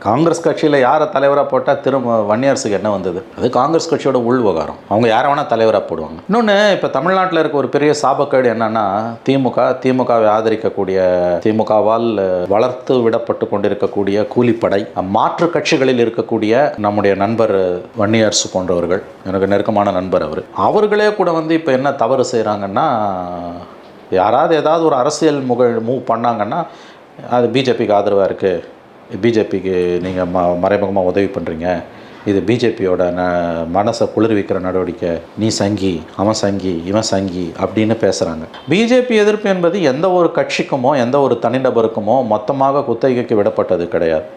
காங்கிரஸ் கட்சியில் யாரை தலைவராக போட்டால் திரும்ப வன்னியரசுக்கு என்ன வந்தது அது காங்கிரஸ் கட்சியோட உள் விவகாரம் அவங்க யாரை வேணால் தலைவராக போடுவாங்க இன்னொன்று இப்போ தமிழ்நாட்டில் இருக்க ஒரு பெரிய சாபக்கேடு என்னன்னா திமுக திமுகவை ஆதரிக்கக்கூடிய திமுகவால் வளர்த்து விடப்பட்டு கொண்டிருக்கக்கூடிய கூலிப்படை மாற்று கட்சிகளில் இருக்கக்கூடிய நம்முடைய நண்பர் வன்னியரசு போன்றவர்கள் எனக்கு நெருக்கமான நண்பர் அவர் அவர்களே கூட வந்து இப்போ என்ன தவறு செய்கிறாங்கன்னா யாராவது ஏதாவது ஒரு அரசியல் முக மூவ் பண்ணாங்கன்னா அது பிஜேபிக்கு ஆதரவாக இருக்குது பிஜேபிக்கு நீங்கள் ம மறைமுகமாக உதவி பண்ணுறீங்க இது பிஜேபியோட ந மனசை குளிர்விக்கிற நடவடிக்கை நீ சங்கி அவன் சங்கி இவன் சங்கி அப்படின்னு பேசுகிறாங்க பிஜேபி எதிர்ப்பு என்பது எந்த ஒரு கட்சிக்குமோ எந்த ஒரு தனிநபருக்குமோ மொத்தமாக குத்தகைக்கு விடப்பட்டது கிடையாது